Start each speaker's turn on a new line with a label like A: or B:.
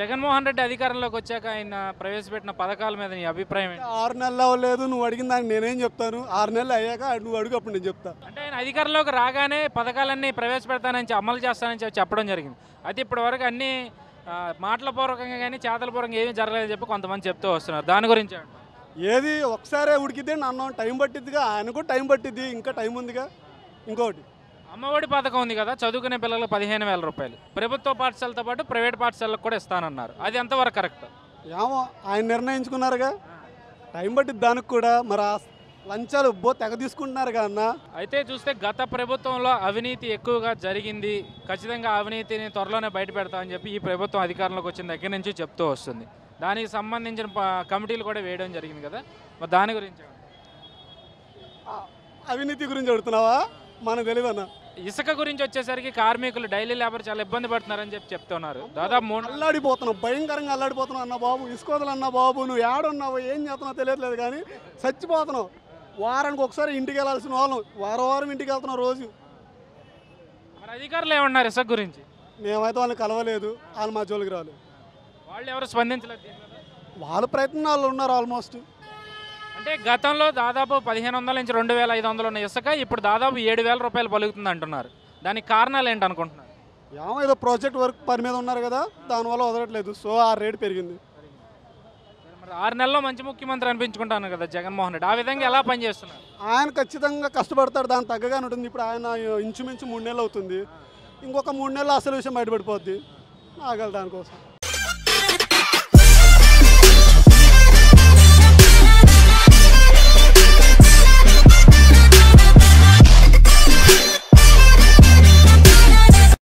A: జగన్మోహన్ రెడ్డి అధికారంలోకి వచ్చాక ఆయన ప్రవేశపెట్టిన పథకాల మీద నీ అభిప్రాయం ఏంటి
B: ఆరు నెలలు అవ్వలేదు నువ్వు అడిగిన దానికి నేనేం చెప్తాను ఆరు నెలలు అయ్యాక నువ్వు అడుగు అప్పుడు నేను చెప్తా
A: అంటే ఆయన అధికారంలోకి రాగానే పథకాలన్నీ ప్రవేశపెడతానని చెప్పి అమలు చేస్తానని చెప్పి చెప్పడం జరిగింది అయితే ఇప్పటి వరకు అన్ని ఆ, మాటల పూర్వకంగా కానీ చేతల పూర్వకంగా ఏమీ జరగలేదని చెప్పి కొంతమంది చెప్తూ వస్తున్నారు దాని గురించి ఏమంటారు?
B: ఏది ఒకసారే ఉడికితే అన్నం టైం పట్టిద్దిగా ఆయనకు టైం పట్టిద్ది ఇంకా టైం ఉందిగా ఇంకోటి
A: అమ్మఒడి పథకం ఉంది కదా చదువుకునే పిల్లలకు పదిహేను వేల రూపాయలు ప్రభుత్వ పాఠశాలతో పాటు ప్రైవేట్ పాఠశాలకు కూడా ఇస్తానన్నారు అది ఎంతవరకు కరెక్ట్
B: ఏమో ఆయన నిర్ణయించుకున్నారుగా టైం పట్టిద్ది దానికి కూడా మరి ఆ లంచాలు బో తెగ తీసుకుంటున్నారు అన్న
A: అయితే చూస్తే గత ప్రభుత్వంలో అవినీతి ఎక్కువగా జరిగింది ఖచ్చితంగా అవినీతిని త్వరలోనే బయట పెడతామని చెప్పి ఈ ప్రభుత్వం అధికారంలోకి వచ్చిన దగ్గర నుంచి చెప్తూ వస్తుంది దానికి సంబంధించిన ప- కమిటీలు కూడా వేయడం జరిగింది కదా మరి దాని గురించి ఏమంటారు?
B: అవినీతి గురించి అడుగుతున్నావా మనకు తెలియదు అన్న
A: ఇసుక గురించి వచ్చేసరికి కార్మికులు డైలీ లేబర్ చాలా ఇబ్బంది పడుతున్నారని చెప్పి చెప్తున్నారు దాదాపు మూడు
B: అల్లాడిపోతున్నావు భయంకరంగా అల్లాడిపోతున్నావు అన్న బాబు ఇసుకోదలు అన్న బాబు నువ్వు ఏడున్నావు ఏం చేస్తున్నావు తెలియట్లేదు కానీ చచ్చిపోతున్నావు వారానికి ఒకసారి ఇంటికి వెళ్ళాల్సిన వాళ్ళం వారం వారం ఇంటికి వెళ్తున్నాం రోజు
A: మరి అధికారులు ఏమన్నారు ఇసుక గురించి
B: మేమైతే వాళ్ళని కలవలేదు వాళ్ళు మా జోలికి రాలేదు
A: వాళ్ళు ఎవరు స్పందించలేదు దీని మీద?
B: వాళ్ళ ప్రయత్నాలు ఉన్నారు ఆల్మోస్ట్
A: అంటే గతంలో దాదాపు పదిహేను వందల నుంచి రెండు వేల ఐదు వందలు ఉన్న ఇసుక ఇప్పుడు దాదాపు ఏడు వేల రూపాయలు పలుకుతుంది అంటున్నారు దానికి కారణాలు ఏంటి అనుకుంటున్నారు
B: ఏమో ఏదో ప్రాజెక్ట్ వర్క్ పని మీద ఉన్నారు కదా దానివల్ల వదలట్లేదు సో ఆ రేట్ పెరిగింది
A: మరి ఆరు నెలల్లో మంచి ముఖ్యమంత్రి అనిపించుకుంటాను కదా జగన్మోహన్ రెడ్డి ఆ విధంగా ఎలా పనిచేస్తున్నారు
B: ఆయన ఖచ్చితంగా కష్టపడతాడు దాని తగ్గగానే ఉంటుంది ఇప్పుడు ఆయన ఇంచుమించు మూడు నెలలు అవుతుంది ఇంకొక మూడు నెలలు అసలు విషయం బయటపడిపోద్ది ఆగలి దానికోసం